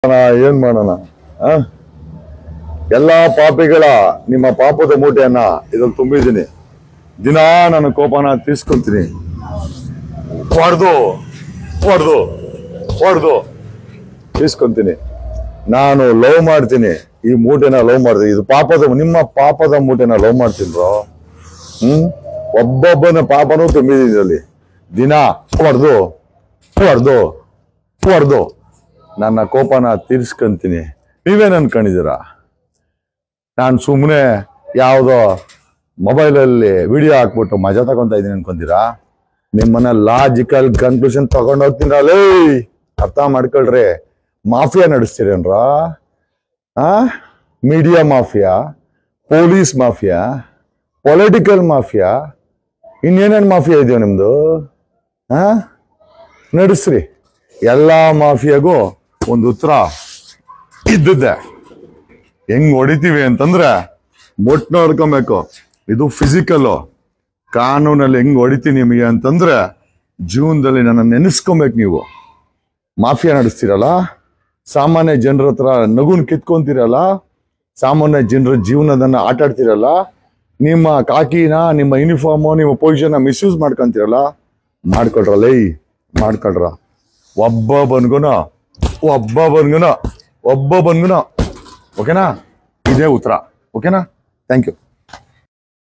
ಮಾಡೋಣ, ಏನ್ ಮಾಡೋಣ ಆ? ಎಲ್ಲಾ ಪಾಪಿಗಳ ನಿಮ್ಮ ಪಾಪದ ಮೂಟೆಯನ್ನ ಇದ್ರಲ್ಲಿ ತುಂಬಿದ್ದೀನಿ ದಿನ ನನ್ನ ಕೋಪನ ತೀರ್ಸ್ಕೊಂತೀನಿ ಹೊಡೆದು ಹೊಡೆದು ಹೊಡೆದು ತೀರ್ಸ್ಕೊಂತೀನಿ ನಾನು ಲವ್ ಮಾಡ್ತೀನಿ ಈ ಮೂಟೆನ ಲವ್ ಮಾಡ್ತೀನಿ ಇದು ಪಾಪದ ನಿಮ್ಮ ಪಾಪದ ಮೂಟೆನ ಲವ್ ಮಾಡ್ತೀನಿ ಬ್ರೋ ಹ್ಮ್ ಒಬ್ಬೊಬ್ಬನ ಪಾಪನೂ ತುಂಬಿದ್ದೀನಿ ಇದರಲ್ಲಿ ದಿನ ಹೊಡೆದು ಹೊಡೆದು ಹೊಡೆದು ನನ್ನ ಕೋಪನ ತೀರ್ಸ್ಕೊಂತೀನಿ ನೀವೇನ್ ಅನ್ಕೊಂಡಿದ್ದೀರಾ ನಾನು ಸುಮ್ಮನೆ ಯಾವುದೋ ಮೊಬೈಲಲ್ಲಿ ವಿಡಿಯೋ ಹಾಕ್ಬಿಟ್ಟು ಮಜಾ ತಗೊಂತ ಇದ್ದೀನಿ ಅನ್ಕೊಂತೀರಾ ನಿಮ್ಮನ್ನ ಲಾಜಿಕಲ್ ಕನ್ಕ್ಲೂಷನ್ ತಗೊಂಡು ಹೋಗ್ತೀನಲ್ಲೇ ಅರ್ಥ ಮಾಡ್ಕೊಳ್ರಿ ಮಾಫಿಯಾ ನಡೆಸ್ತೀರೇನ್ರ ಆ media mafia police mafia political mafia ಇನ್ನೇನೇನು ಮಾಫಿಯಾ ಇದೆಯೋ ನಿಮ್ದು ಆ ನಡೆಸ್ರಿ ಎಲ್ಲ ಮಾಫಿಯಾಗೂ ಒಂದು ಉತ್ತರ ಇದ್ದದ್ದೆ ಹೆಂಗ್ ಹೊಡಿತೀವಿ ಅಂತಂದ್ರೆ ಮೊಟ್ ನೋಡ್ಕೊಬೇಕು ಇದು ಫಿಸಿಕಲ್ಲು ಕಾನೂನಲ್ಲಿ ಹೆಂಗ್ ಹೊಡಿತೀನಿ ನಿಮಗೆ ಅಂತಂದ್ರೆ ಜೀವನದಲ್ಲಿ ನನ್ನ ನೆನೆಸ್ಕೊಬೇಕು ನೀವು ಮಾಫಿಯಾ ನಡೆಸ್ತೀರಲ್ಲ ಸಾಮಾನ್ಯ ಜನರ ಹತ್ರ ನಗುನ್ ಕಿತ್ಕೊಂತೀರಲ್ಲ ಸಾಮಾನ್ಯ ಜನರ ಜೀವನದನ್ನ ಆಟ ಆಡ್ತಿರಲ್ಲ ನಿಮ್ಮ ಕಾಕಿನ ನಿಮ್ಮ ಯೂನಿಫಾರ್ಮು ನಿಮ್ಮ ಪೊಸಿಷನ್ ಮಿಸ್ಯೂಸ್ ಮಾಡ್ಕೊಂತೀರಲ್ಲ ಮಾಡ್ಕೊಳ್ರಲ್ಲ ಏಯ್ ಮಾಡ್ಕೊಳ್ರ ಒಬ್ಬ ಬನ್ಗುನ ಒಬ್ಬ ಬನ್ಗುನ ಒಬ್ಬ ಬನ್ಗುನ ಓಕೆನಾ ಇದೇ ಉತ್ತರ ಓಕೆನಾ ಥ್ಯಾಂಕ್ ಯು